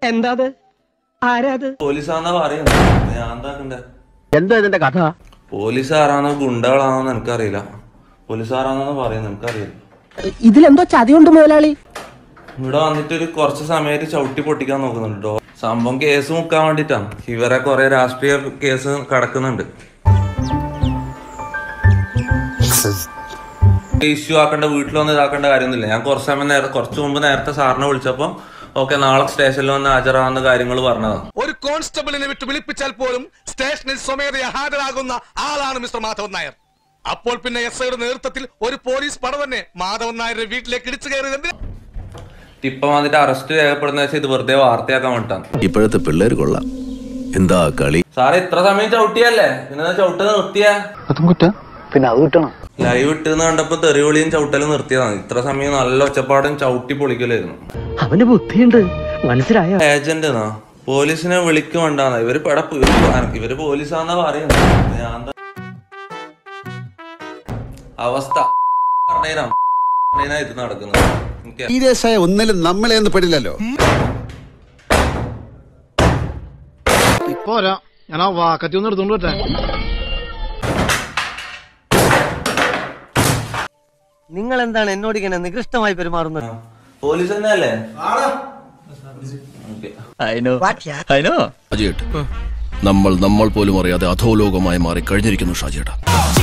എന്താ അത് ആരാത് പോലീസാന്നാ പറയുന്നത് ഞാൻ എന്താക്കണ്ടേ എന്താ ഇതിന്റെ കഥ പോലീസ് ആരാണോ ഗുണ്ടകളാണോന്ന് എനിക്കറിയില്ല പോലീസ് ആരാണെന്ന് പറയുന്നത് എനിക്കറിയില്ല ഇതിലെന്തോ ചതിയുണ്ട് മുതലാളി ഇവിടെ വന്നിട്ട് ഒരു കുറച്ച് സമയത്ത് ചവിട്ടി പൊട്ടിക്കാൻ നോക്കുന്നുണ്ട് കേട്ടോ സംഭവം കേസ് മുക്കാൻ വേണ്ടിട്ടാണ് ഇവരെ കുറെ രാഷ്ട്രീയ കേസ് കടക്കുന്നുണ്ട് ഇഷ്യൂ ആക്കേണ്ട വീട്ടിൽ വന്ന് ഇതാക്കേണ്ട കാര്യമൊന്നുമില്ല ഞാൻ കുറച്ച് സമയം നേരത്തെ കുറച്ച് മുമ്പ് നേരത്തെ സാറിനെ വിളിച്ചപ്പോൾ ഓക്കെ നാളെ സ്റ്റേഷനിൽ വന്ന് ഹാജരാകുന്ന കാര്യങ്ങൾ പറഞ്ഞതാണ് ഒരു കോൺസ്റ്റബിളിനെ വിട്ട് വിളിപ്പിച്ചാൽ പോലും സ്റ്റേഷനിൽ സ്വമേധയാ ഹാജരാകുന്ന ആളാണ് മിസ്റ്റർ മാധവൻ നായർ അപ്പോൾ പിന്നെ എസ് ഐയുടെ നേതൃത്വത്തിൽ ഒരു പോലീസ് പട തന്നെ മാധവൻ നായരുടെ വീട്ടിലേക്ക് ഇടിച്ചു കയറിയത് എന്തിനാ? ഇപ്പം വന്നിട്ട് അറസ്റ്റ് രേഖപ്പെടുന്ന വെച്ചാൽ ഇത് വെറുതെ വാർത്തയാക്കാൻ വേണ്ടിട്ടാണ് ഇപ്പോഴത്തെ പിള്ളേർ കൊള്ളാം എന്താ കളി സാറേ ഇത്ര സമയം ചവിട്ടിയല്ലേ പിന്നെ ചവിട്ട് നിർത്തിയാ പിന്നെ അത് കിട്ടണം ലൈവ് ഇട്ടെന്ന് കണ്ടപ്പോ തെറിവിളിയും ചവിട്ടലും നിർത്തിയതാണ് ഇത്ര സമയം നല്ല ഒച്ചപ്പാടും ചവിട്ടി പൊളിക്കലായിരുന്നു അവന് ബുദ്ധിയുണ്ട് മനസ്സിലായോ ഏജന്റ് എന്നാ പോലീസിനെ വിളിക്കും വേണ്ടാന്ന് ഇവര് പടപ്പ് ഇവര് പോലീസാന്നാ പറയുന്നത് ഞാൻ എന്താ- അവസ്ഥ പറഞ്ഞുതരാം. പറഞ്ഞുതരാം ഇത് നടക്കുന്നത് എനിക്ക് സീരിയസ് ആയ ഒന്നിലും നമ്മളെ ഒന്നും പെടില്ലല്ലോ ഇപ്പൊ വരാം ഞാൻ ആ വാക്കത്തി ഒന്ന് എടുത്തോണ്ട് വരട്ടെ നിങ്ങൾ എന്താണ് എന്നോട് ഇങ്ങനെ നികൃഷ്ടമായി പെരുമാറുന്നത് പോലീസ് തന്നെയല്ലേ ഓക്കേ. ഷാജിയേട്ട് നമ്മൾ നമ്മൾ പോലും അറിയാതെ അധോലോകമായി മാറി കഴിഞ്ഞിരിക്കുന്നു ഷാജിയേട്ടാ